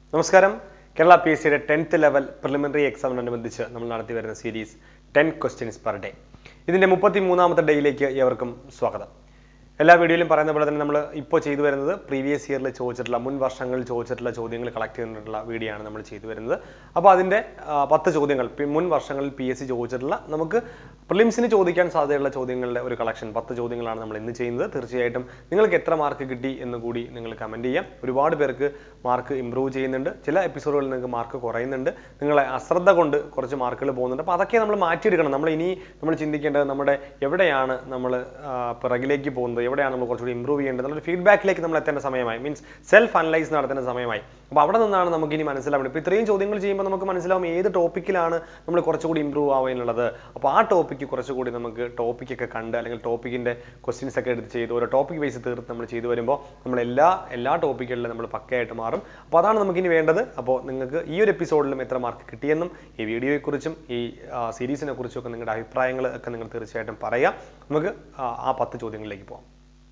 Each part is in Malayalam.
നമസ്കാരം കേരള പി എസ് സിയുടെ ടെൻത്ത് ലെവൽ പ്രിലിമിനറി എക്സാമിനോടനുബന്ധിച്ച് നമ്മൾ നടത്തി വരുന്ന series ten questions per day ഇതിന്റെ മുപ്പത്തി മൂന്നാമത്തെ ഡേയിലേക്ക് ഏവർക്കും സ്വാഗതം എല്ലാ വീഡിയോയിലും പറയുന്ന പോലെ തന്നെ നമ്മൾ ഇപ്പോൾ ചെയ്തു വരുന്നത് പ്രീവിയസ് ഇയറിൽ ചോദിച്ചിട്ടുള്ള മുൻ വർഷങ്ങളിൽ ചോദിച്ചിട്ടുള്ള ചോദ്യങ്ങൾ കളക്ട് ചെയ്തിട്ടുള്ള വീഡിയോ ആണ് നമ്മൾ ചെയ്തു വരുന്നത് അപ്പോൾ അതിൻ്റെ ആ, പത്ത് ചോദ്യങ്ങൾ പി- മുൻ വർഷങ്ങളിൽ പി എസ് സി ചോദിച്ചിട്ടുള്ള നമുക്ക് പ്രിലിംസിന് ചോദിക്കാൻ സാധ്യതയുള്ള ചോദ്യങ്ങളുടെ ഒരു കളക്ഷൻ പത്ത് ചോദ്യങ്ങളാണ് നമ്മൾ ഇന്ന് ചെയ്യുന്നത് തീർച്ചയായിട്ടും നിങ്ങൾക്ക് എത്ര മാർക്ക് കിട്ടി എന്ന് കൂടി നിങ്ങൾ കമൻറ്റ് ചെയ്യാം ഒരുപാട് പേർക്ക് മാർക്ക് ഇമ്പ്രൂവ് ചെയ്യുന്നുണ്ട് ചില എപ്പിസോഡുകളിൽ നിങ്ങൾക്ക് മാർക്ക് കുറയുന്നുണ്ട് നിങ്ങളെ അശ്രദ്ധ കൊണ്ട് കുറച്ച് മാർക്കുകൾ പോകുന്നുണ്ട് അപ്പോൾ അതൊക്കെ നമ്മൾ മാറ്റിയെടുക്കണം നമ്മൾ ഇനി നമ്മൾ ചിന്തിക്കേണ്ടത് നമ്മുടെ എവിടെയാണ് നമ്മൾ പിറകിലേക്ക് പോകുന്നത് എവിടെയാണ് നമ്മൾ കുറച്ചുകൂടി ഇമ്പ്രൂവ് ചെയ്യേണ്ടത് എന്നൊരു ഫീഡ്ബാക്കിലേക്ക് നമ്മൾ എത്തേണ്ട സമയമായി മീൻസ് സെൽഫ് അനലൈസ് നടത്തേണ്ട സമയമായി അപ്പോൾ അവിടെ നിന്നാണ് നമുക്ക് ഇനി മനസ്സിലാവേണ്ടത് ഇപ്പോൾ ഇത്രയും ചോദ്യങ്ങൾ ചെയ്യുമ്പോൾ നമുക്ക് മനസ്സിലാവും ഏത് ടോപ്പിക്കിലാണ് നമ്മൾ കുറച്ചുകൂടി ഇമ്പ്രൂവ് ആവാനുള്ളത് അപ്പോൾ ആ ടോപ്പിക്ക് കുറച്ചുകൂടി നമുക്ക് ടോപ്പിക്കൊക്കെ കണ്ട് അല്ലെങ്കിൽ ടോപ്പിക്കിൻ്റെ ക്വസ്റ്റ്യൻസ് ഒക്കെ എടുത്ത് ചെയ്ത് ഓരോ ടോപ്പിക് ബേസ് തീർത്ത് നമ്മൾ ചെയ്തു വരുമ്പോൾ നമ്മൾ എല്ലാ എല്ലാ ടോപ്പിക്കുകളിലും നമ്മൾ പക്കയായിട്ട് മാറും അപ്പോൾ അതാണ് നമുക്കിനി വേണ്ടത് അപ്പോൾ നിങ്ങൾക്ക് ഈ ഒരു എപ്പിസോഡിലും എത്ര മാർക്ക് കിട്ടിയെന്നും ഈ വീഡിയോയെക്കുറിച്ചും ഈ സീരീസിനെ കുറിച്ചും ഒക്കെ നിങ്ങളുടെ അഭിപ്രായങ്ങൾ ഒക്കെ നിങ്ങൾ തീർച്ചയായിട്ടും പറയാം നമുക്ക് ആ, ആ പത്ത് ചോദ്യങ്ങളിലേക്ക് പോകാം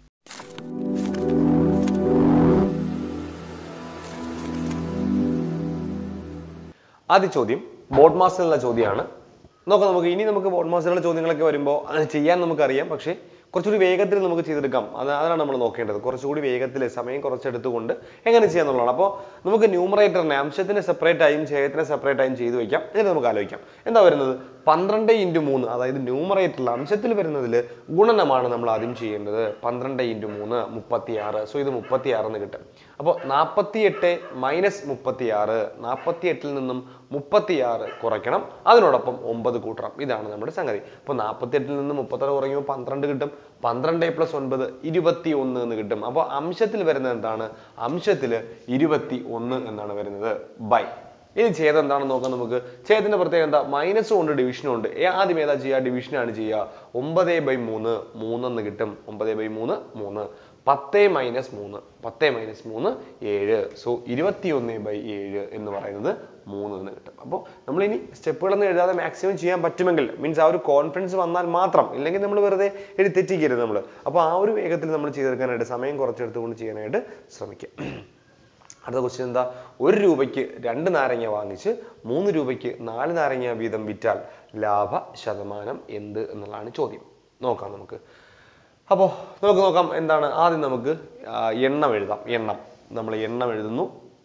ആദ്യ ചോദ്യം ബോർഡ് മാസ്റ്ററിനുള്ള ചോദ്യമാണ് നോക്കാം നമുക്ക് ഇനി നമുക്ക് ബോർഡ് മാസ്റ്ററിലുള്ള ചോദ്യങ്ങളൊക്കെ വരുമ്പോൾ അത് ചെയ്യാൻ നമുക്കറിയാം പക്ഷേ കുറച്ചുകൂടി വേഗത്തിൽ നമുക്ക് ചെയ്തെടുക്കാം അത് അതാണ് നമ്മൾ നോക്കേണ്ടത് കുറച്ചുകൂടി വേഗത്തിൽ സമയം കുറച്ചെടുത്തുകൊണ്ട് എങ്ങനെ ചെയ്യാന്നുള്ളതാണ് അപ്പോൾ നമുക്ക് ന്യൂമറേറ്ററിനെ അംശത്തിന് സെപ്പറേറ്റ് ആയും ഛേദത്തിനെ സെപ്പറേറ്റ് ആയും ചെയ്തു വയ്ക്കാം എന്നിട്ട് നമുക്ക് ആലോചിക്കാം എന്താ വരുന്നത് പന്ത്രണ്ട് ഇൻറ്റു മൂന്ന് അതായത് ന്യൂമറേറ്ററിൽ അംശത്തിൽ വരുന്നതിൽ ഗുണനമാണ് നമ്മൾ ആദ്യം ചെയ്യേണ്ടത് പന്ത്രണ്ട് ഇൻറ്റു മൂന്ന് മുപ്പത്തി ആറ് സോ ഇത് മുപ്പത്തി ആറെന്ന് കിട്ടും അപ്പോൾ നാൽപ്പത്തി എട്ട് മൈനസ് മുപ്പത്തി ആറ് നാൽപ്പത്തി എട്ടിൽ നിന്നും മുപ്പത്തി ആറ് കുറയ്ക്കണം അതിനോടൊപ്പം ഒമ്പത് കൂട്ടണം ഇതാണ് നമ്മുടെ സംഗതി അപ്പോൾ നാൽപ്പത്തി എട്ടിൽ നിന്ന് മുപ്പത്താറ് കുറയുമ്പോൾ പന്ത്രണ്ട് കിട്ടും പന്ത്രണ്ട് പ്ലസ് ഒൻപത് ഇരുപത്തി ഒന്ന് എന്ന് കിട്ടും അപ്പോൾ അംശത്തിൽ വരുന്നത് എന്താണ് അംശത്തിൽ ഇരുപത്തി ഒന്ന് എന്നാണ് വരുന്നത് ബൈ ഇനി ഛേദം എന്താണെന്ന് നോക്കാം നമുക്ക് ഛേദത്തിന്റെ പ്രത്യേകത എന്താ മൈനസ് കൊണ്ട് ഡിവിഷനും ഉണ്ട് ഏ, ആദ്യം ഏതാ ചെയ്യുക ഡിവിഷനാണ് ചെയ്യുക ഒമ്പത് ബൈ മൂന്ന് മൂന്നെന്ന് കിട്ടും ഒമ്പത് ബൈ മൂന്ന് മൂന്ന് പത്ത് മൈനസ് മൂന്ന് പത്ത് മൈനസ് മൂന്ന് ഏഴ് സോ ഇരുപത്തി ഒന്ന് ബൈ ഏഴ് എന്ന് പറയുന്നത് മൂന്ന് എന്ന് കിട്ടും അപ്പോൾ നമ്മളിനി സ്റ്റെപ്പുകളൊന്നും എഴുതാതെ മാക്സിമം ചെയ്യാൻ പറ്റുമെങ്കിൽ മീൻസ് ആ ഒരു കോൺഫിഡൻസ് വന്നാൽ മാത്രം ഇല്ലെങ്കിൽ നമ്മൾ വെറുതെ എഴുതി തെറ്റിക്കരുത് നമ്മൾ അപ്പോൾ ആ ഒരു വേഗത്തിൽ നമ്മൾ ചെയ്തെടുക്കാനായിട്ട് സമയം കുറച്ചെടുത്തുകൊണ്ട് ചെയ്യാനായിട്ട് ശ്രമിക്കുക അടുത്ത ക്വസ്റ്റ്യൻ എന്താ ഒരു രൂപയ്ക്ക് രണ്ട് നാരങ്ങ വാങ്ങിച്ച് മൂന്ന് രൂപയ്ക്ക് നാല് നാരങ്ങ വീതം വിറ്റാൽ ലാഭ ശതമാനം എന്ത് എന്നുള്ളതാണ് ചോദ്യം നോക്കാം നമുക്ക് അപ്പോൾ നമുക്ക് നോക്കാം എന്താണ് ആദ്യം നമുക്ക് ആ, എണ്ണം എഴുതാം എണ്ണം നമ്മൾ എണ്ണം എഴുതുന്നു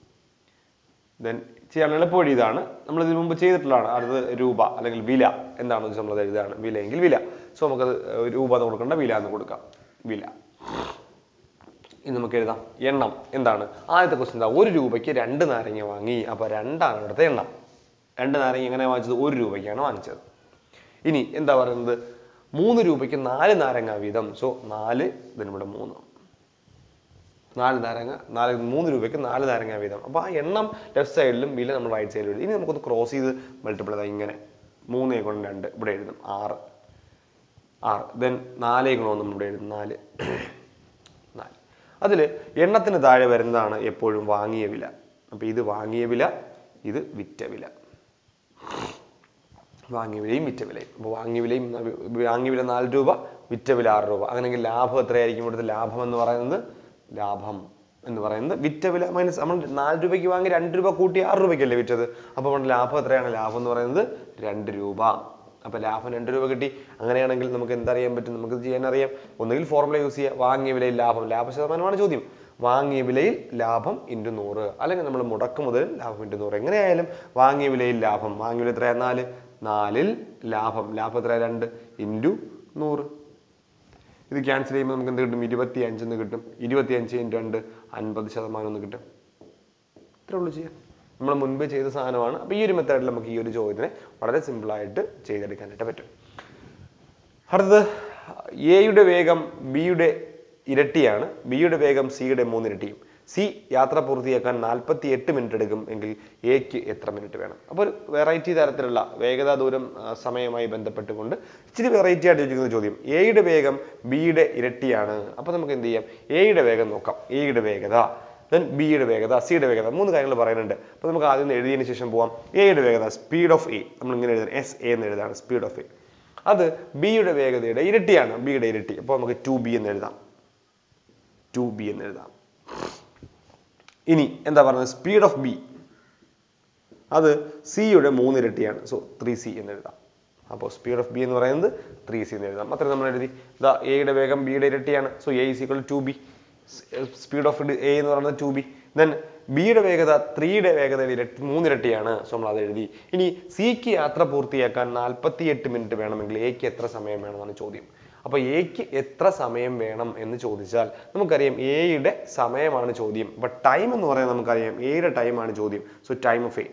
ദെൻ ചെയ്യാൻ എളുപ്പവഴി ഇതാണ് നമ്മൾ ഇതിനു മുമ്പ് ചെയ്തിട്ടുള്ളതാണ് അടുത്തത് രൂപ അല്ലെങ്കിൽ വില എന്താണെന്ന് വെച്ചാൽ നമ്മളത് എഴുതാണ് വില എങ്കിൽ വില സോ നമുക്കത് ഏർ, രൂപ എന്ന് കൊടുക്കണ്ട വില എന്ന് കൊടുക്കാം വില ഇനി നമുക്ക് എഴുതാം എണ്ണം എന്താണ് ആദ്യത്തെ ക്വസ്റ്റ്യൻ എന്താ ഒരു രൂപയ്ക്ക് രണ്ട് നാരങ്ങ വാങ്ങി അപ്പൊ രണ്ടാണ് ഇവിടുത്തെ എണ്ണം രണ്ട് നാരങ്ങ എങ്ങനെ വാങ്ങിച്ചത് ഒരു രൂപയ്ക്കാണ് വാങ്ങിച്ചത് ഇനി എന്താ പറയുന്നത് മൂന്ന് രൂപയ്ക്ക് നാല് നാരങ്ങ വീതം സോ നാല് ഇതിനിവിടെ മൂന്ന് നാല് നാരങ്ങ നാല് മൂന്ന് രൂപയ്ക്ക് നാല് നാരങ്ങ വീതം അപ്പൊ ആ എണ്ണം ലെഫ്റ്റ് സൈഡിലും വില നമ്മൾ റൈറ്റ് സൈഡിലും എഴുതി ഇനി നമുക്കൊന്ന് ക്രോസ് ചെയ്ത് മൾട്ടിപ്പിൾ ചെയ്താൽ ഇങ്ങനെ മൂന്നേ കൊണ്ട് രണ്ട് ഇവിടെ എഴുതും ആറ് ആറ് ദെൻ നാലേ ഗുണം നമ്മൾ ഇവിടെ എഴുതും നാല് നാല് അതിൽ എണ്ണത്തിന് താഴെ വരുന്നതാണ് എപ്പോഴും വാങ്ങിയ വില അപ്പൊ ഇത് വാങ്ങിയ വില ഇത് വിറ്റ വില വാങ്ങിയ വിലയും വിറ്റ വിലയും അപ്പോൾ വാങ്ങിയ വിലയും വാങ്ങിയ വില നാല് രൂപ വിറ്റ വില ആറ് രൂപ അങ്ങനെയെങ്കിൽ ലാഭം എത്രയായിരിക്കും ഇവിടുത്തെ ലാഭം എന്ന് പറയുന്നത് ലാഭം എന്ന് പറയുന്നത് വിറ്റ വില മൈനസ് നമ്മൾ നാല് രൂപയ്ക്ക് വാങ്ങി രണ്ട് രൂപ കൂട്ടി ആറ് രൂപയ്ക്കല്ലേ വിറ്റത് അപ്പോൾ നമ്മുടെ ലാഭം എത്രയാണ് ലാഭം എന്ന് പറയുന്നത് രണ്ട് രൂപ അപ്പൊ ലാഭം രണ്ട് രൂപ കിട്ടി അങ്ങനെയാണെങ്കിൽ നമുക്ക് എന്തറിയാൻ പറ്റും നമുക്ക് ഇത് ചെയ്യാൻ അറിയാം ഒന്നുകിൽ ഫോർമുല യൂസ് ചെയ്യുക വാങ്ങിയ വിലയിൽ ലാഭം ലാഭ ശതമാനമാണ് ചോദ്യം വാങ്ങിയ വിലയിൽ ലാഭം ഇൻറ്റു നൂറ് അല്ലെങ്കിൽ നമ്മൾ മുടക്ക് മുതൽ ലാഭം ഇൻറ്റു നൂറ് എങ്ങനെയായാലും വാങ്ങിയ വിലയിൽ ലാഭം വാങ്ങിയ വില എത്രയാ നാല് നാലിൽ ലാഭം ലാഭം എത്രയാ രണ്ട് ഇൻറ്റു നൂറ് ഇത് ക്യാൻസൽ ചെയ്യുമ്പോൾ നമുക്ക് എന്ത് കിട്ടും ഇരുപത്തി അഞ്ചെന്ന് കിട്ടും ഇരുപത്തി അഞ്ച് ഇൻറ്റു രണ്ട് അൻപത് ശതമാനം എന്ന് കിട്ടും ഇത്രേ ഉള്ളൂ ചെയ്യാൻ നമ്മൾ മുൻപ് ചെയ്ത സാധനമാണ് അപ്പോൾ ഈ ഒരു മെത്തേഡിൽ നമുക്ക് ഈ ഒരു ചോദ്യത്തിനെ വളരെ simple ആയിട്ട് ചെയ്തെടുക്കാനായിട്ട് പറ്റും അടുത്തത് എയുടെ വേഗം ബിയുടെ ഇരട്ടിയാണ് ബിയുടെ വേഗം സിയുടെ മൂന്നിരട്ടിയും സി യാത്ര പൂർത്തിയാക്കാൻ നാൽപ്പത്തി എട്ട് മിനിറ്റ് എടുക്കും എങ്കിൽ എക്ക് എത്ര മിനിറ്റ് വേണം അപ്പോൾ ഒരു വെറൈറ്റി തരത്തിലുള്ള വേഗതാ ദൂരം ആ, സമയമായി ബന്ധപ്പെട്ടുകൊണ്ട് ഇച്ചിരി വെറൈറ്റി ആയിട്ട് ചോദിക്കുന്ന ചോദ്യം എയുടെ വേഗം ബിയുടെ ഇരട്ടിയാണ് അപ്പോൾ നമുക്ക് എന്ത് ചെയ്യാം എയുടെ വേഗം നോക്കാം എയുടെ വേഗത ദെൻ ബിയുടെ വേഗത സിയുടെ വേഗത മൂന്ന് കാര്യങ്ങൾ പറയുന്നുണ്ട് അപ്പോൾ നമുക്ക് ആദ്യം ഒന്ന് എഴുതിയതിന് ശേഷം പോവാം എയുടെ വേഗത സ്പീഡ് ഓഫ് എ നമ്മൾ ഇങ്ങനെ എഴുതാം എസ് എ എന്ന് എഴുതാണ് സ്പീഡ് ഓഫ് എ അത് ബിയുടെ വേഗതയുടെ ഇരട്ടിയാണ് ബിയുടെ ഇരട്ടി അപ്പോൾ നമുക്ക് ടു ബി എന്ന് എഴുതാം ടു ബി എന്ന് എഴുതാം ഇനി എന്താ പറയുന്നത് സ്പീഡ് ഓഫ് ബി അത് സിയുടെ മൂന്നിരട്ടിയാണ് സോ ത്രീ സി എന്ന് എഴുതാം അപ്പോൾ സ്പീഡ് ഓഫ് ബി എന്ന് പറയുന്നത് ത്രീ സി എന്ന് എഴുതാം അത്രയും നമ്മൾ എഴുതി ദാ എയുടെ വേഗം ബിയുടെ ഇരട്ടിയാണ് so A is equal to B speed of A എന്ന് പറയുന്നത് ടു ബി ദെൻ ബിയുടെ വേഗത ത്രീയുടെ വേഗതയുടെ ഇരട്ടി മൂന്നിരട്ടിയാണ് സോ നമ്മൾ അത് എഴുതി ഇനി സിക്ക് യാത്ര പൂർത്തിയാക്കാൻ നാൽപ്പത്തി എട്ട് മിനിറ്റ് വേണമെങ്കിൽ എക്ക് എത്ര സമയം വേണമെന്നാണ് ചോദ്യം അപ്പൊ എക്ക് എത്ര സമയം വേണം എന്ന് ചോദിച്ചാൽ നമുക്കറിയാം എയുടെ സമയമാണ് ചോദ്യം അപ്പൊ ടൈം എന്ന് പറയുന്നത് നമുക്കറിയാം എയുടെ ടൈമാണ് ചോദ്യം so time of A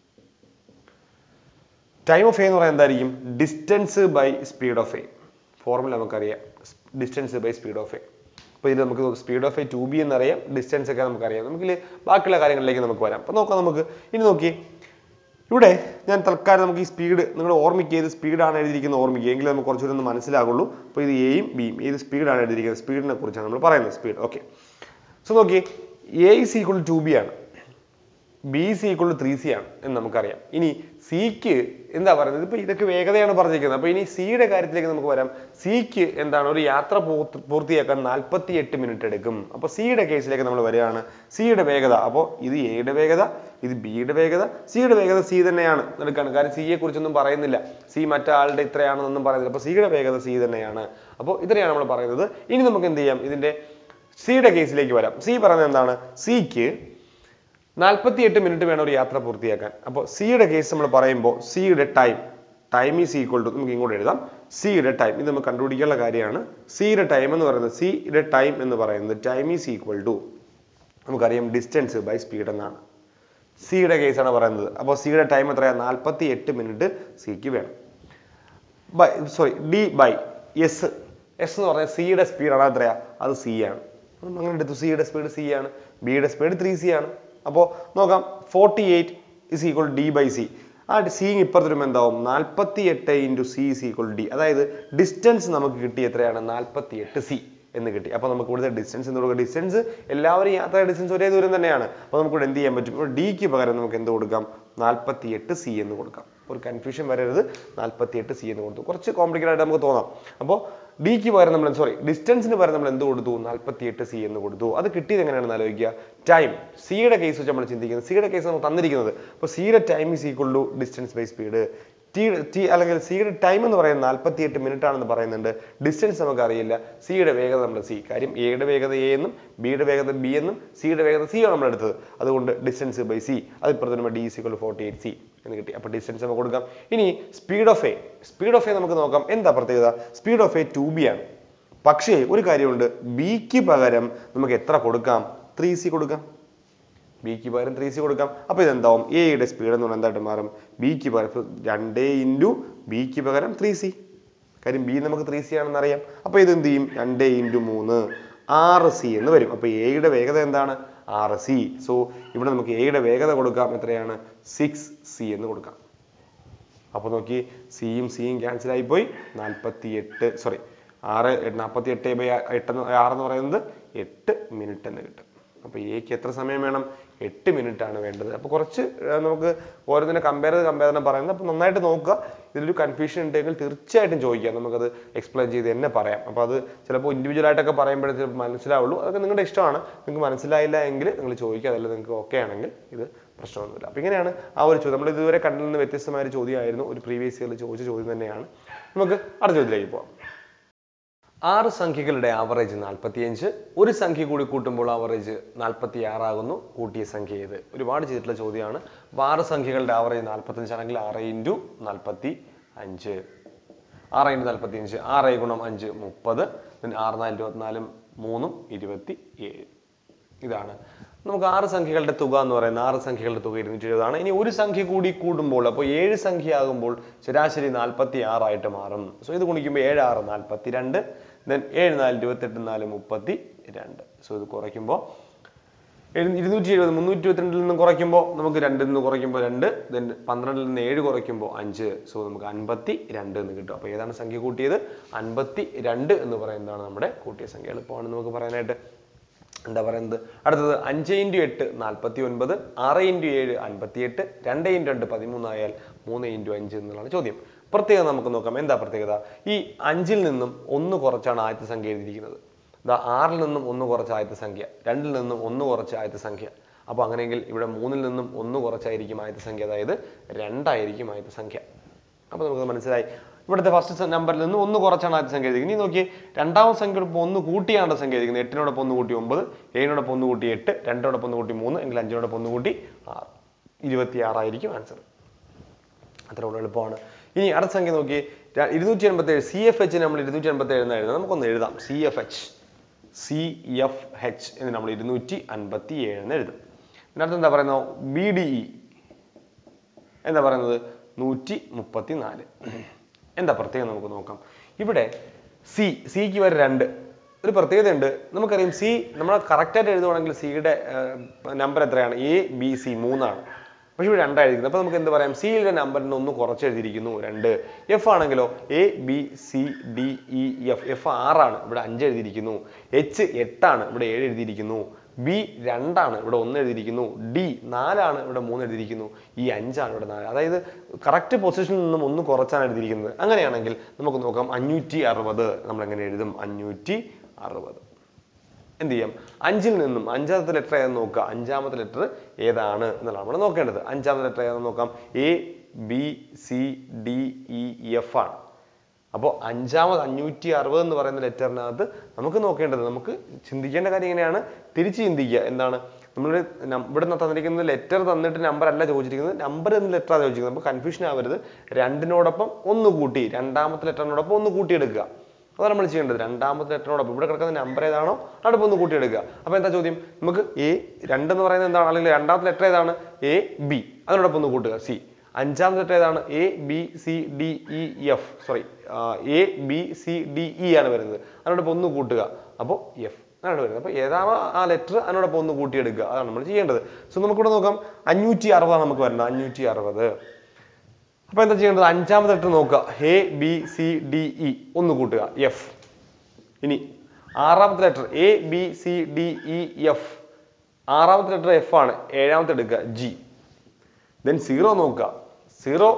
time of A എന്ന് പറയുന്നത് എന്തായിരിക്കും distance by speed of A formula നമുക്കറിയാം distance by speed of A അപ്പോൾ ഇത് നമുക്ക് speed of A to B എന്നറിയാം ഡിസ്റ്റൻസ് ഒക്കെ നമുക്കറിയാം നമുക്കിൽ ബാക്കിയുള്ള കാര്യങ്ങളിലേക്ക് നമുക്ക് വരാം അപ്പോൾ നോക്കാം നമുക്ക് ഇനി നോക്കി ഇവിടെ ഞാൻ തൽക്കാലം നമുക്ക് ഈ സ്പീഡ് നിങ്ങൾ ഓർമ്മിക്കുക ഏത് സ്പീഡാണ് എഴുതിയിരിക്കുന്നത് ഓർമ്മിക്കുക എങ്കിലും നമുക്ക് കുറച്ചുകൂടി ഒന്ന് മനസ്സിലാകുള്ളൂ അപ്പോൾ ഇത് എയും ബിയും ഏത് സ്പീഡാണ് എഴുതിയിരിക്കുന്നത് സ്പീഡിനെ കുറിച്ചാണ് നമ്മൾ പറയുന്നത് സ്പീഡ് ഓക്കെ സോ നോക്കി A is equal to B ആണ് B C equal three C ആണ് എന്ന് നമുക്കറിയാം ഇനി സിക്ക് എന്താ പറയുന്നത് ഇപ്പൊ ഇതൊക്കെ വേഗതയാണ് പറഞ്ഞിരിക്കുന്നത് അപ്പൊ ഇനി സിയുടെ കാര്യത്തിലേക്ക് നമുക്ക് വരാം സിക്ക് എന്താണ് ഒരു യാത്ര പൂർത്തി- പൂർത്തിയാക്കാൻ നാൽപ്പത്തി എട്ട് മിനിറ്റ് എടുക്കും അപ്പൊ സിയുടെ കേസിലേക്ക് നമ്മൾ വരികയാണ് സിയുടെ വേഗത അപ്പോൾ ഇത് എയുടെ വേഗത ഇത് ബിയുടെ വേഗത സിയുടെ വേഗത സി തന്നെയാണ് എടുക്കാണ് കാരണം സിയെ കുറിച്ചൊന്നും പറയുന്നില്ല സി മറ്റാളുടെ ഇത്രയാണെന്നൊന്നും പറയുന്നില്ല അപ്പൊ സിയുടെ വേഗത സി തന്നെയാണ് അപ്പോൾ ഇത്രയാണ് നമ്മൾ പറയുന്നത് ഇനി നമുക്ക് എന്ത് ചെയ്യാം ഇതിന്റെ സിയുടെ കേസിലേക്ക് വരാം സി പറയുന്നത് എന്താണ് സിക്ക് നാൽപ്പത്തി എട്ട് മിനിറ്റ് വേണം ഒരു യാത്ര പൂർത്തിയാക്കാൻ അപ്പോൾ സിയുടെ കേസ് നമ്മൾ പറയുമ്പോൾ സിയുടെ time time is equal to നമുക്ക് ഇങ്ങോട്ട് എഴുതാം സിയുടെ ടൈം ഇത് നമുക്ക് കണ്ടുപിടിക്കാനുള്ള കാര്യമാണ് സിയുടെ ടൈം എന്ന് പറയുന്നത് സിയുടെ ടൈം എന്ന് പറയുന്നത് ടൈം ഈസ് ഈക്വൽ ടു നമുക്കറിയാം ഡിസ്റ്റൻസ് ബൈ സ്പീഡ് എന്നാണ് സിയുടെ കേസാണ് പറയുന്നത് അപ്പോൾ സിയുടെ ടൈം എത്രയാണ് നാൽപ്പത്തി എട്ട് മിനിറ്റ് സിക്ക് വേണം by sorry D by S S എന്ന് പറഞ്ഞാൽ സിയുടെ സ്പീഡാണ് എത്രയാ അത് സി ആണ് അപ്പം അങ്ങനെ എടുത്തു സിയുടെ സ്പീഡ് സി ആണ് ബിയുടെ സ്പീഡ് ത്രീ സി ആണ് അപ്പോൾ നോക്കാം forty eight is equal D by C ആ സി ഇപ്പുറത്ത് വരുമ്പോൾ എന്താവും നാൽപ്പത്തി എട്ട് into C is equal D അതായത് ഡിസ്റ്റൻസ് നമുക്ക് കിട്ടി എത്രയാണ് നാൽപ്പത്തി എട്ട് സി എന്ന് കിട്ടി അപ്പോൾ നമുക്ക് ഇവിടുത്തെ ഡിസ്റ്റൻസ് എന്ന് കൊടുക്കുക ഡിസ്റ്റൻസ് എല്ലാവരും യാത്ര ഡിസ്റ്റൻസ് ഒരേ ദൂരം തന്നെയാണ് അപ്പോൾ നമുക്ക് ഇവിടെ എന്ത് ചെയ്യാൻ പറ്റും ഇപ്പോൾ ഡിക്ക് പകരം നമുക്ക് എന്ത് കൊടുക്കാം നാൽപ്പത്തി എട്ട് സി എന്ന് കൊടുക്കാം ഒരു കൺഫ്യൂഷൻ വരരുത് നാൽപ്പത്തി എട്ട് സി എന്ന് കൊടുത്തു കുറച്ച് കോംപ്ലിക്കേറ്റഡ് ആയിട്ട് നമുക്ക് തോന്നാം അപ്പോൾ ഡിക്ക് പകരം നമ്മൾ സോറി ഡിസ്റ്റൻസിന് പകരം നമ്മൾ എന്ത് കൊടുത്തു നാൽപ്പത്തി എട്ട് സി എന്ന് കൊടുത്തു അത് കിട്ടിയത് എങ്ങനെയാണെന്ന് ആലോചിക്കുക ടൈം സിയുടെ കേസ് വെച്ച് നമ്മൾ ചിന്തിക്കുന്നത് സിയുടെ കേസ് നമുക്ക് തന്നിരിക്കുന്നത് അപ്പോൾ സിയുടെ time is equal to distance by speed T T അല്ലെങ്കിൽ സിയുടെ ടൈം എന്ന് പറയുന്നത് നാൽപ്പത്തി എട്ട് മിനിറ്റ് ആണെന്ന് പറയുന്നുണ്ട് ഡിസ്റ്റൻസ് നമുക്ക് അറിയില്ല സിയുടെ വേഗത നമ്മൾ സി കാര്യം എയുടെ വേഗത എ എന്നും ബിയുടെ വേഗത ബി എന്നും സിയുടെ വേഗത സി ആണ് നമ്മൾ എടുത്തത് അതുകൊണ്ട് ഡിസ്റ്റൻസ് ബൈ സി അത് ഇപ്പുറത്ത് വരുമ്പോൾ D is equal forty eight C എന്ന് കിട്ടി അപ്പോൾ ഡിസ്റ്റൻസ് നമുക്ക് കൊടുക്കാം ഇനി speed of A speed of A നമുക്ക് നോക്കാം എന്താ പ്രത്യേകത speed of A to B ആണ് പക്ഷേ ഒരു കാര്യമുണ്ട് ബിക്ക് പകരം നമുക്ക് എത്ര കൊടുക്കാം ത്രീ സി കൊടുക്കാം ബിക്ക് പകരം ത്രീ സി കൊടുക്കാം അപ്പോൾ ഇതെന്താവും എയുടെ സ്പീഡ് എന്ന് പറഞ്ഞാൽ എന്തായിട്ട് മാറും ബിക്ക് പകരം ഇപ്പൊ രണ്ട് ഇൻറ്റു ബിക്ക് പകരം ത്രീ സി കാര്യം ബി നമുക്ക് ത്രീ സി ആണെന്ന് അറിയാം അപ്പോൾ ഇത് എന്ത് ചെയ്യും രണ്ട് ഇൻറ്റു മൂന്ന് ആറ് സി എന്ന് വരും അപ്പോൾ എയുടെ വേഗത എന്താണ് ആറ് സി സോ ഇവിടെ നമുക്ക് എയുടെ വേഗത കൊടുക്കാം എത്രയാണ് സിക്സ് സി എന്ന് കൊടുക്കാം അപ്പോൾ നോക്കി സിയും സിയും ക്യാൻസൽ ആയി പോയി നാൽപ്പത്തി എട്ട് സോറി ആറ് നാൽപ്പത്തി എട്ട് ബൈ എട്ട് എന്ന് ആറ് എന്ന് പറയുന്നത് എട്ട് മിനിറ്റ് എന്ന് കിട്ടും അപ്പോൾ എക്ക് എത്ര സമയം വേണം എട്ട് മിനിറ്റ് ആണ് വേണ്ടത് അപ്പോൾ കുറച്ച് ആ, നമുക്ക് ഓരോന്നിനെ കമ്പയർ ചെയ്ത് കമ്പയർ ചെയ്ത് പറയുന്നത് അപ്പോൾ നന്നായിട്ട് നോക്കുക ഇതിലൊരു കൺഫ്യൂഷൻ ഉണ്ടെങ്കിൽ തീർച്ചയായിട്ടും ചോദിക്കാം നമുക്കത് എക്സ്പ്ലെയിൻ ചെയ്ത് തന്നെ പറയാം അപ്പോൾ അത് ചിലപ്പോൾ ഇൻഡിവിജ്വൽ ആയിട്ടൊക്കെ പറയുമ്പോഴേ ചിലപ്പോൾ മനസ്സിലാവുള്ളൂ അതൊക്കെ നിങ്ങളുടെ ഇഷ്ടമാണ് നിങ്ങൾക്ക് മനസ്സിലായില്ല എങ്കിൽ നിങ്ങൾ ചോദിക്കുക അതല്ല നിങ്ങൾക്ക് ഓക്കെ ആണെങ്കിൽ ഇത് പ്രശ്നമൊന്നുമില്ല അപ്പോൾ ഇങ്ങനെയാണ് ആ ഒരു ചോദ്യം നമ്മൾ ഇതുവരെ കണ്ടിൽ നിന്ന് വ്യത്യസ്തമായ ഒരു ചോദ്യമായിരുന്നു ഒരു പ്രീവിയസ് ഇയറിൽ ചോദിച്ച ചോദ്യം തന്നെയാണ് നമുക്ക് അടുത്ത ചോദ്യത്തിലേക്ക് പോകാം ആറ് സംഖ്യകളുടെ ആവറേജ് നാൽപ്പത്തിയഞ്ച് ഒരു സംഖ്യ കൂടി കൂട്ടുമ്പോൾ ആവറേജ് നാൽപ്പത്തി ആറാകുന്നു കൂട്ടിയ സംഖ്യ ഏത് ഒരുപാട് ചെയ്തിട്ടുള്ള ചോദ്യമാണ് അപ്പോൾ ആറ് സംഖ്യകളുടെ ആവറേജ് നാൽപ്പത്തഞ്ചാണെങ്കിൽ ആറ് ഇൻറ്റു നാൽപ്പത്തി അഞ്ച് ആറ് ഇൻറ്റു നാൽപ്പത്തി അഞ്ച് ആറ് ഗുണം അഞ്ച് മുപ്പത് പിന്നെ ആറ് നാല് ഇരുപത്തിനാലും മൂന്നും ഇരുപത്തി ഏഴ് ഇതാണ് നമുക്ക് ആറ് സംഖ്യകളുടെ തുക എന്ന് പറയുന്നത് ആറ് സംഖ്യകളുടെ തുക ഇരുന്നൂറ്റി എഴുപതാണ് ഇനി ഒരു സംഖ്യ കൂടി കൂടുമ്പോൾ അപ്പോൾ ഏഴ് സംഖ്യ ആകുമ്പോൾ ശരാശരി നാൽപ്പത്തി ആറായിട്ട് മാറും സോ ഇത് ഗുണിക്കുമ്പോൾ ഏഴ് ആറ് നാൽപ്പത്തി രണ്ട് ദെൻ ഏഴ് നാല് ഇരുപത്തെട്ട് നാല് മുപ്പത്തി രണ്ട് സോ ഇത് കുറയ്ക്കുമ്പോൾ എഴു- ഇരുന്നൂറ്റി എഴുപത് മുന്നൂറ്റി ഇരുപത്തിരണ്ടിൽ നിന്ന് കുറയ്ക്കുമ്പോൾ നമുക്ക് രണ്ടിൽ നിന്ന് കുറയ്ക്കുമ്പോൾ രണ്ട് ദെൻ പന്ത്രണ്ടിൽ നിന്ന് ഏഴ് കുറയ്ക്കുമ്പോൾ അഞ്ച് സോ നമുക്ക് അൻപത്തി രണ്ട് എന്ന് കിട്ടും അപ്പോൾ ഏതാണ് സംഖ്യ കൂട്ടിയത് അൻപത്തി രണ്ട് എന്ന് പറയുന്നതാണ് നമ്മുടെ കൂട്ടിയ സംഖ്യ എളുപ്പമാണ് നമുക്ക് പറയാനായിട്ട് എന്താ പറയുന്നത് അടുത്തത് അഞ്ച് ഇൻറ്റു എട്ട് നാൽപ്പത്തി ഒൻപത് ആറ് ഇൻറ്റു ഏഴ് അൻപത്തി എട്ട് രണ്ട് ഇൻറ്റു രണ്ട് പതിമൂന്നായാൽ മൂന്ന് ഇൻറ്റു അഞ്ച് എന്നുള്ളതാണ് ചോദ്യം പ്രത്യേകത നമുക്ക് നോക്കാം എന്താ പ്രത്യേകത ഈ അഞ്ചിൽ നിന്നും ഒന്ന് കുറച്ചാണ് ആദ്യത്തെ സംഖ്യ എഴുതിയിരിക്കുന്നത് ദാ ആറിൽ നിന്നും ഒന്ന് കുറച്ച് ആദ്യത്തെ സംഖ്യ രണ്ടിൽ നിന്നും ഒന്ന് കുറച്ച് ആദ്യത്തെ സംഖ്യ അപ്പോൾ അങ്ങനെയെങ്കിൽ ഇവിടെ മൂന്നിൽ നിന്നും ഒന്ന് കുറച്ചായിരിക്കും ആദ്യത്തെ സംഖ്യ അതായത് രണ്ടായിരിക്കും ആദ്യത്തെ സംഖ്യ അപ്പോൾ നമുക്ക് മനസ്സിലായി ഇവിടുത്തെ ഫസ്റ്റ് നമ്പറിൽ നിന്ന് ഒന്ന് കുറച്ചാണ് ആദ്യത്തെ സംഖ്യ എഴുതിയത് ഇനി നോക്കി രണ്ടാമത്തെ സംഖ്യയോടൊപ്പം ഒന്ന് കൂട്ടിയാണ് സംഖ്യ എഴുതിക്കുന്നത് എട്ടിനോടൊപ്പം ഒന്ന് കൂട്ടി ഒമ്പത് ഏഴിനോടൊപ്പം ഒന്ന് കൂട്ടി എട്ട് രണ്ടിനോടൊപ്പം ഒന്ന് കൂട്ടി മൂന്ന് എങ്കിൽ അഞ്ചിനോടൊപ്പം ഒന്ന് കൂട്ടി ആറ് ഇരുപത്തി ആറായിരിക്കും ആൻസർ അത്ര കൂടെ എളുപ്പമാണ് ഇനി അടുത്ത സംഖ്യ നോക്കി ര- ഇരുന്നൂറ്റി എൺപത്തി ഏഴ് സി എഫ് എച്ച് നമ്മൾ ഇരുന്നൂറ്റി എൺപത്തി ഏഴ് എഴുതുന്നത് നമുക്കൊന്ന് എഴുതാം C F H C F H എന്ന് നമ്മൾ ഇരുന്നൂറ്റി അൻപത്തി ഏഴ് എന്ന് എഴുതും ഇതിനകത്ത് എന്താ പറയുന്നത് ബി ഡി ഇ എന്താ പറയുന്നത് നൂറ്റി മുപ്പത്തി നാല് എന്താ പ്രത്യേകം നമുക്ക് നോക്കാം ഇവിടെ സി സിക്ക് വരെ രണ്ട് ഒരു പ്രത്യേകതയുണ്ട് നമുക്കറിയാം സി നമ്മൾ കറക്റ്റായിട്ട് എഴുതുവാണെങ്കിൽ സിയുടെ നമ്പർ എത്രയാണ് എ ബി സി മൂന്നാണ് പക്ഷെ ഇവിടെ രണ്ടായിരിക്കുന്നത് അപ്പൊ നമുക്ക് എന്ത് പറയാം സിയുടെ നമ്പറിന് ഒന്ന് കുറച്ച് എഴുതിയിരിക്കുന്നു രണ്ട് എഫ് ആണെങ്കിലോ A B C D E F F ആറാണ് ഇവിടെ അഞ്ച് എഴുതിയിരിക്കുന്നു എച്ച് എട്ടാണ് ഇവിടെ ഏഴ് എഴുതിയിരിക്കുന്നു ബി രണ്ടാണ് ഇവിടെ ഒന്ന് എഴുതിയിരിക്കുന്നു ഡി നാലാണ് ഇവിടെ മൂന്ന് എഴുതിയിരിക്കുന്നു ഈ അഞ്ചാണ് ഇവിടെ നാല് അതായത് കറക്റ്റ് പൊസിഷനിൽ നിന്നും ഒന്ന് കുറച്ചാണ് എഴുതിയിരിക്കുന്നത് അങ്ങനെയാണെങ്കിൽ നമുക്ക് നോക്കാം അഞ്ഞൂറ്റി അറുപത് നമ്മൾ എങ്ങനെ എഴുതും അഞ്ഞൂറ്റി അറുപത് എന്ത് ചെയ്യാം അഞ്ചിൽ നിന്നും അഞ്ചാമത്തെ ലെറ്റർ ഏതെന്ന് നോക്കുക അഞ്ചാമത്തെ ലെറ്റർ ഏതാണ് എന്നുള്ളതാണ് നമ്മൾ നോക്കേണ്ടത് അഞ്ചാമത്തെ ലെറ്റർ ഏതാണെന്ന് നോക്കാം A B C D E F ആണ് അപ്പോൾ അഞ്ചാമത് അഞ്ഞൂറ്റി അറുപത് എന്ന് പറയുന്ന ലെറ്ററിനകത്ത് നമുക്ക് നോക്കേണ്ടത് നമുക്ക് ചിന്തിക്കേണ്ട കാര്യം എങ്ങനെയാണ് തിരിച്ച് ചിന്തിക്കുക എന്താണ് നമ്മളുടെ നം- ഇവിടെ നിന്ന് തന്നിരിക്കുന്നത് ലെറ്റർ തന്നിട്ട് നമ്പർ അല്ല ചോദിച്ചിരിക്കുന്നത് നമ്പർ എന്ന ലെറ്റർ ആണ് ചോദിച്ചിരിക്കുന്നത് അപ്പോൾ കൺഫ്യൂഷൻ ആവരുത് രണ്ടിനോടൊപ്പം ഒന്ന് കൂട്ടി രണ്ടാമത്തെ ലെറ്ററിനോടൊപ്പം ഒന്ന് കൂട്ടിയെടുക്കുക അതാണ് നമ്മൾ ചെയ്യേണ്ടത് രണ്ടാമത്തെ ലെറ്ററിനോടൊപ്പം ഇവിടെ കിടക്കുന്ന നമ്പർ ഏതാണോ അതോടൊപ്പം ഒന്ന് കൂട്ടിയെടുക്കുക അപ്പോൾ എന്താ ചോദ്യം നമുക്ക് എ രണ്ട് എന്ന് പറയുന്നത് എന്താണ് അല്ലെങ്കിൽ രണ്ടാമത്തെ ലെറ്റർ ഏതാണ് എ ബി അതിനോടൊപ്പം ഒന്ന് കൂട്ടുക സി അഞ്ചാമത്തെ ലെറ്റർ ഏതാണ് A B C D E F sorry A B C D E ആണ് വരുന്നത് അതിനോടൊപ്പം ഒന്ന് കൂട്ടുക അപ്പോൾ എഫ് അതാണ് വരുന്നത് അപ്പോൾ ഏതാണോ ആ ലെറ്റർ അതിനോടൊപ്പം ഒന്ന് കൂട്ടിയെടുക്കുക അതാണ് നമ്മൾ ചെയ്യേണ്ടത് സോ നമുക്കിവിടെ നോക്കാം അഞ്ഞൂറ്റി അറുപതാണ് നമുക്ക് വരുന്നത് അഞ്ഞൂറ്റി അറുപത് അപ്പൊ എന്താ ചെയ്യേണ്ടത് അഞ്ചാമത്തെ ലെറ്റർ നോക്കുക A B C D E ഒന്ന് കൂട്ടുക എഫ് ഇനി ആറാമത്തെ letter A B C D E F ആറാമത്തെ ലെറ്റർ എഫ് ആണ് ഏഴാമത്തെ എടുക്കുക ജി ദെൻ സീറോ നോക്കുക സീറോ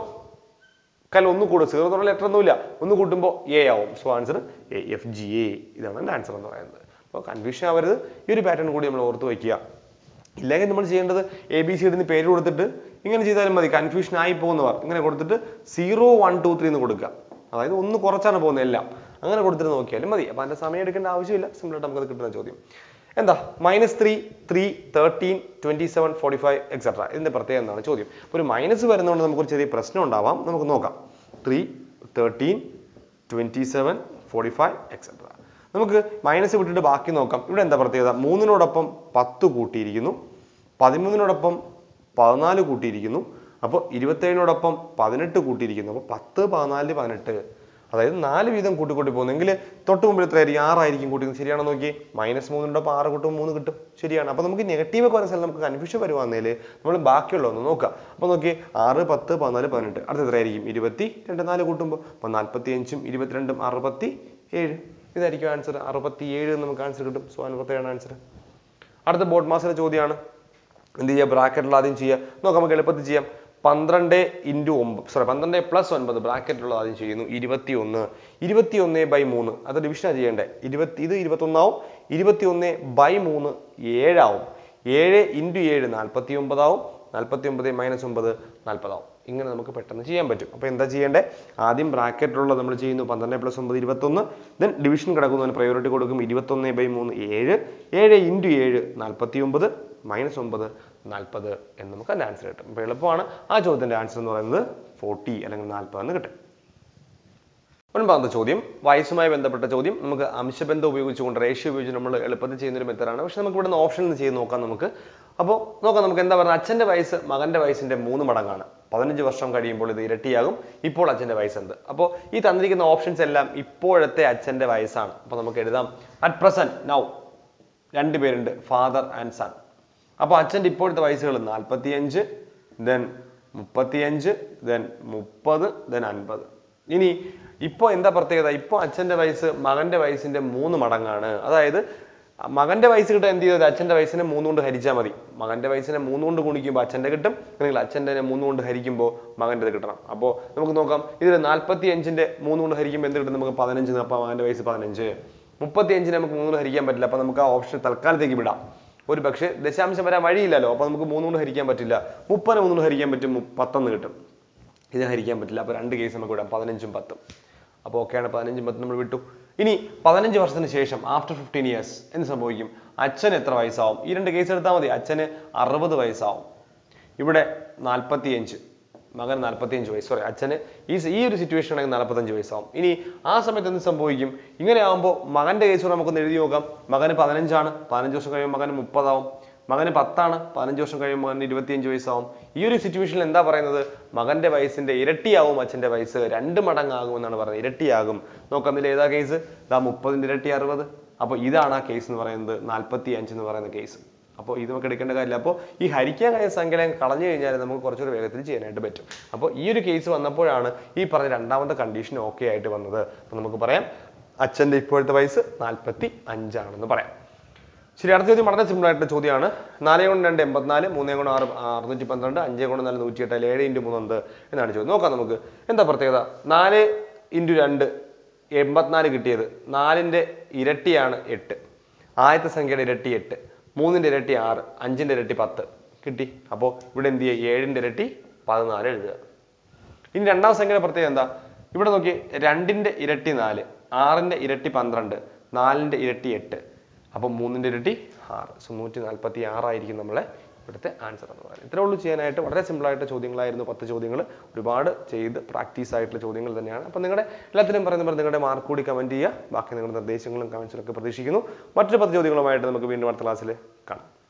കല്ല ഒന്ന് കൂടും സീറോ എന്നുള്ള ലെറ്റർ ഒന്നുമില്ല ഒന്ന് കൂട്ടുമ്പോൾ എ ആവും so answer A F G A ഇതാണ് എൻ്റെ ആൻസർ എന്ന് പറയുന്നത് അപ്പോൾ കൺഫ്യൂഷൻ ആവരുത് ഈ ഒരു പാറ്റേൺ കൂടി നമ്മൾ ഓർത്ത് വയ്ക്കുക ഇല്ലെങ്കിൽ നമ്മൾ ചെയ്യേണ്ടത് എ ബി സി ഡിന് പേര് കൊടുത്തിട്ട് ഇങ്ങനെ ചെയ്താലും മതി കൺഫ്യൂഷൻ ആയി പോകുന്നവർ ഇങ്ങനെ കൊടുത്തിട്ട് സീറോ വൺ ടു ത്രീ എന്ന് കൊടുക്കുക അതായത് ഒന്ന് കുറച്ചാണ് പോകുന്നത് എല്ലാം അങ്ങനെ കൊടുത്തിട്ട് നോക്കിയാലും മതി അപ്പോൾ അതിന്റെ സമയം എടുക്കേണ്ട ആവശ്യമില്ല സിമ്പിളായിട്ട് നമുക്കത് കിട്ടുന്ന ചോദ്യം എന്താ minus three three thirteen twenty seven forty five etcetera ഇതിന്റെ പ്രത്യേകം എന്താണ് ചോദ്യം അപ്പോൾ ഒരു മൈനസ് വരുന്നതുകൊണ്ട് നമുക്കൊരു ചെറിയ പ്രശ്നം ഉണ്ടാവാം നമുക്ക് നോക്കാം three thirteen twenty seven forty five etcetera നമുക്ക് മൈനസ് വിട്ടിട്ട് ബാക്കി നോക്കാം ഇവിടെ എന്താ പ്രത്യേകത മൂന്നിനോടൊപ്പം പത്ത് കൂട്ടിയിരിക്കുന്നു പതിമൂന്നിനോടൊപ്പം പതിനാല് കൂട്ടിയിരിക്കുന്നു അപ്പോൾ ഇരുപത്തേഴിനോടൊപ്പം പതിനെട്ട് കൂട്ടിയിരിക്കുന്നു അപ്പോൾ പത്ത് പതിനാല് പതിനെട്ട് അതായത് നാല് വീതം കൂട്ടി കൂട്ടി പോകുന്നെങ്കിൽ തൊട്ട് മുമ്പിൽ എത്രയായിരിക്കും ആറായിരിക്കും കൂട്ടിക്കുന്നത് ശരിയാണോ നോക്കി മൈനസ് മൂന്നിനോടൊപ്പം ആറ് കൂട്ടുമ്പോൾ മൂന്ന് കിട്ടും ശരിയാണ് അപ്പോൾ നമുക്ക് നെഗറ്റീവ് ഒക്കെ വരുന്ന സ്ഥലം നമുക്ക് കൺഫ്യൂഷൻ വരുവാന്നേൽ നമ്മൾ ബാക്കിയുള്ള ഒന്ന് നോക്കാം അപ്പോൾ നോക്കി ആറ് പത്ത് പതിനാല് പതിനെട്ട് അടുത്ത എത്രയായിരിക്കും ഇരുപത്തി രണ്ട് നാല് കൂട്ടുമ്പോൾ അപ്പോൾ നാൽപ്പത്തി അഞ്ചും ഇരുപത്തിരണ്ടും അറുപത്തി ഏഴ് ഇതായിരിക്കും ആൻസർ അറുപത്തി ഏഴ് എന്ന് നമുക്ക് ആൻസർ കിട്ടും സോ അറുപത്തേഴാണ് ആൻസർ അടുത്ത ബോർഡ് മാസിലെ ചോദ്യമാണ് എന്ത് ചെയ്യുക ബ്രാക്കറ്റിൽ ആദ്യം ചെയ്യുക നോക്കാം നമുക്ക് എളുപ്പത്തിൽ ചെയ്യാം പന്ത്രണ്ട് ഇൻറ്റു ഒമ്പത് സോറി പന്ത്രണ്ട് പ്ലസ് ഒൻപത് ബ്രാക്കറ്റിലുള്ള ആദ്യം ചെയ്യുന്നു ഇരുപത്തി ഒന്ന് ഇരുപത്തി ഒന്ന് ബൈ മൂന്ന് അത് ഡിവിഷനാണ് ചെയ്യേണ്ടത് ഇരുപത്തി ഇത് ഇരുപത്തൊന്നാവും ഇരുപത്തി ഒന്ന് ബൈ മൂന്ന് ഏഴാവും ഏഴ് ഇൻറ്റു ഏഴ് നാൽപ്പത്തി ഒമ്പതാവും നാൽപ്പത്തി ഒമ്പത് മൈനസ് ഒമ്പത് നാൽപ്പതാവും ഇങ്ങനെ നമുക്ക് പെട്ടെന്ന് ചെയ്യാൻ പറ്റും അപ്പോൾ എന്താ ചെയ്യേണ്ടത് ആദ്യം ബ്രാക്കറ്റിലുള്ള നമ്മൾ ചെയ്യുന്നു പന്ത്രണ്ട് പ്ലസ് ഒമ്പത് ഇരുപത്തൊന്ന് ദെൻ ഡിവിഷൻ കിടക്കുന്നതിന് പ്രയോറിറ്റി കൊടുക്കും ഇരുപത്തൊന്ന് ബൈ മൂന്ന് ഏഴ് ഏഴ് ഇൻറ്റു ഏഴ് നാൽപ്പത്തി ഒമ്പത് മൈനസ് ഒമ്പത് നാൽപ്പത് എന്ന് നമുക്ക് അതിൻ്റെ ആൻസർ കിട്ടും അപ്പോൾ എളുപ്പമാണ് ആ ചോദ്യത്തിൻ്റെ ആൻസർ എന്ന് പറയുന്നത് ഫോർട്ടി അല്ലെങ്കിൽ നാൽപ്പത് എന്ന് കിട്ടും ഒൻപതാമത്തെ ചോദ്യം വയസ്സുമായി ബന്ധപ്പെട്ട ചോദ്യം നമുക്ക് അംശബന്ധം ഉപയോഗിച്ചുകൊണ്ട് റേഷ്യോ ഉപയോഗിച്ച് നമ്മൾ എളുപ്പത്തിൽ ചെയ്യുന്ന ഒരു മെത്തഡാണ് പക്ഷെ നമുക്ക് ഇവിടുന്ന് ഓപ്ഷൻ ചെയ്ത് നോക്കാം നമുക്ക് അപ്പോൾ നോക്കാം നമുക്ക് എന്താ പറയുക അച്ഛൻ്റെ വയസ്സ് മകൻ്റെ വയസ്സിന്റെ മൂന്ന് മടങ്ങാണ് പതിനഞ്ച് വർഷം കഴിയുമ്പോൾ ഇത് ഇരട്ടിയാകും ഇപ്പോൾ അച്ഛൻ്റെ വയസ്സുണ്ട് അപ്പോൾ ഈ തന്നിരിക്കുന്ന ഓപ്ഷൻസ് എല്ലാം ഇപ്പോഴത്തെ അച്ഛൻ്റെ വയസ്സാണ് അപ്പോൾ നമുക്ക് എഴുതാം അറ്റ് പ്രസന്റ് നൗ രണ്ട് പേരുണ്ട് ഫാദർ ആൻഡ് സൺ അപ്പോൾ അച്ഛൻ്റെ ഇപ്പോഴത്തെ വയസ്സുകൾ നാൽപ്പത്തിയഞ്ച് ദെൻ മുപ്പത്തിയഞ്ച് ദെൻ മുപ്പത് ദെൻ അൻപത് ഇനി ഇപ്പോൾ എന്താ പ്രത്യേകത ഇപ്പോൾ അച്ഛൻ്റെ വയസ്സ് മകൻ്റെ വയസ്സിന്റെ മൂന്ന് മടങ്ങാണ് അതായത് മകന്റെ വയസ്സ് കിട്ടാൻ എന്ത് ചെയ്തത് അച്ഛന്റെ വയസ്സിനെ മൂന്ന് കൊണ്ട് ഹരിച്ചാൽ മതി മകന്റെ വയസ്സിനെ മൂന്ന് കൊണ്ട് ഗുണിക്കുമ്പോൾ അച്ഛന്റെ കിട്ടും അല്ലെങ്കിൽ അച്ഛൻ്റെ മൂന്ന് കൊണ്ട് ഹരിക്കുമ്പോൾ മകൻ്റെ കിട്ടണം അപ്പോൾ നമുക്ക് നോക്കാം ഇതിൽ നാൽപ്പത്തി അഞ്ചിന്റെ മൂന്ന് കൊണ്ട് ഹരിക്കുമ്പോൾ എന്ത് കിട്ടും നമുക്ക് പതിനഞ്ച് അപ്പോൾ മകന്റെ വയസ്സ് പതിനഞ്ച് മുപ്പത്തി അഞ്ചിന് നമുക്ക് മൂന്ന് കൊണ്ട് ഹരിക്കാൻ പറ്റില്ല അപ്പോൾ നമുക്ക് ആ ഓപ്ഷൻ തൽക്കാലത്തേക്ക് വിടാം ഒരു പക്ഷേ ദശാംശം വരാൻ വഴിയില്ലല്ലോ അപ്പോൾ നമുക്ക് മൂന്നുകൊണ്ട് ഹരിക്കാൻ പറ്റില്ല മുപ്പതിനെ മൂന്നുകൊണ്ട് ഹരിക്കാൻ പറ്റും മു- പത്തെന്ന് കിട്ടും ഇത് ഹരിക്കാൻ പറ്റില്ല അപ്പോൾ രണ്ട് കേസ് നമുക്ക് വിടാം പതിനഞ്ചും പത്തും അപ്പോൾ ഓക്കെയാണ് പതിനഞ്ചും പത്തും നമ്മൾ വിട്ടു ഇനി പതിനഞ്ച് വർഷത്തിന് ശേഷം ആഫ്റ്റർ ഫിഫ്റ്റീൻ ഇയേഴ്സ് എന്ത് സംഭവിക്കും അച്ഛൻ എത്ര വയസ്സാവും ഈ രണ്ട് കേസ് എടുത്താൽ മതി അച്ഛന് അറുപത് വയസ്സാവും ഇവിടെ നാൽപ്പത്തിയഞ്ച് മകൻ നാൽപ്പത്തിയഞ്ച് വയസ്സ് സോറി അച്ഛന് ഈ സ- ഈ ഒരു സിറ്റുവേഷൻ ആണെങ്കിൽ നാൽപ്പത്തഞ്ച് വയസ്സാവും ഇനി ആ സമയത്ത് എന്ത് സംഭവിക്കും ഇങ്ങനെ ആകുമ്പോൾ മകന്റെ കേസ് കൂടെ നമുക്കൊന്ന് എഴുതി നോക്കാം മകന് പതിനഞ്ചാണ് പതിനഞ്ച് വർഷം കഴിയുമ്പോൾ മകന് മുപ്പതാവും മകന് പത്താണ് പതിനഞ്ച് വർഷം കഴിയുമ്പോൾ മകന് ഇരുപത്തിയഞ്ച് വയസ്സാവും ഈ ഒരു സിറ്റുവേഷനിൽ എന്താ പറയുന്നത് മകന്റെ വയസ്സിന്റെ ഇരട്ടിയാവും അച്ഛന്റെ വയസ്സ് രണ്ട് മടങ്ങാകും എന്നാണ് പറയുന്നത് ഇരട്ടിയാകും നോക്കാം ഇതിൽ ഏതാ കേസ് ഇതാ മുപ്പതിന്റെ ഇരട്ടി അറുപത് അപ്പോൾ ഇതാണ് ആ കേസ് എന്ന് പറയുന്നത് നാൽപ്പത്തി അഞ്ച് എന്ന് പറയുന്ന കേസ് അപ്പോൾ ഇത് നമുക്ക് എടുക്കേണ്ട കാര്യമില്ല അപ്പോൾ ഈ ഹരിക്കാൻ കഴിയുന്ന സംഖ്യകളെ കളഞ്ഞു കഴിഞ്ഞാൽ നമുക്ക് കുറച്ചുകൂടി വേഗത്തിൽ ചെയ്യാനായിട്ട് പറ്റും അപ്പോൾ ഈ ഒരു കേസ് വന്നപ്പോഴാണ് ഈ പറഞ്ഞ രണ്ടാമത്തെ കണ്ടീഷൻ ഓക്കെ ആയിട്ട് വന്നത് അപ്പോൾ നമുക്ക് പറയാം അച്ഛൻ്റെ ഇപ്പോഴത്തെ വയസ്സ് നാൽപ്പത്തി അഞ്ചാണെന്ന് പറയാം ശരി അടുത്ത ചോദ്യം വളരെ സിമ്പിൾ ആയിട്ടുള്ള ചോദ്യമാണ് നാല് കൊണ്ട് രണ്ട് എൺപത്തിനാല് മൂന്നേ കൊണ്ട് ആറ് അറുന്നൂറ്റി പന്ത്രണ്ട് അഞ്ചേ കൊണ്ട് നാല് നൂറ്റി എട്ട് ഏഴ് ഇൻറ്റു മൂന്ന് എന്ത് എന്നാണ് ചോദ്യം നോക്കാം നമുക്ക് എന്താ പ്രത്യേകത നാല് ഇൻറ്റു രണ്ട് എൺപത്തിനാല് കിട്ടിയത് നാലിൻ്റെ ഇരട്ടിയാണ് എട്ട് ആദ്യത്തെ സംഖ്യയുടെ ഇരട്ടി എട്ട് മൂന്നിൻ്റെ ഇരട്ടി ആറ് അഞ്ചിൻ്റെ ഇരട്ടി പത്ത് കിട്ടി അപ്പോൾ ഇവിടെ എന്ത് ചെയ്യുക ഏഴിൻ്റെ ഇരട്ടി പതിനാല് എഴുതുക ഇനി രണ്ടാം സംഖ്യയുടെ പ്രത്യേകത എന്താ ഇവിടെ നോക്കി രണ്ടിന്റെ ഇരട്ടി നാല് ആറിന്റെ ഇരട്ടി പന്ത്രണ്ട് നാലിന്റെ ഇരട്ടി എട്ട് അപ്പൊ മൂന്നിന്റെ ഇരട്ടി ആറ് സോ നൂറ്റി നാൽപ്പത്തി ആറായിരിക്കും നമ്മളെ ഇവിടുത്തെ ആൻസർ എന്ന് പറയുന്നത് ഇത്രേ ഉള്ളൂ ചെയ്യാനായിട്ട് വളരെ സിമ്പിൾ ആയിട്ട് ചോദ്യങ്ങളായിരുന്നു പത്ത് ചോദ്യങ്ങൾ ഒരുപാട് ചെയ്ത് പ്രാക്ടീസ് ആയിട്ടുള്ള ചോദ്യങ്ങൾ തന്നെയാണ് അപ്പം നിങ്ങളുടെ എല്ലാത്തിനും പറയുന്ന പോലെ നിങ്ങളുടെ മാർക്ക് കൂടി കമന്റ് ചെയ്യുക ബാക്കി നിങ്ങളുടെ നിർദ്ദേശങ്ങളും കമന്റ്സിലും ഒക്കെ പ്രതീക്ഷിക്കുന്നു മറ്റൊരു പത്ത് ചോദ്യങ്ങളുമായിട്ട് നമുക്ക് വീണ്ടും അടുത്ത ക്ലാസ്സിൽ കാണാം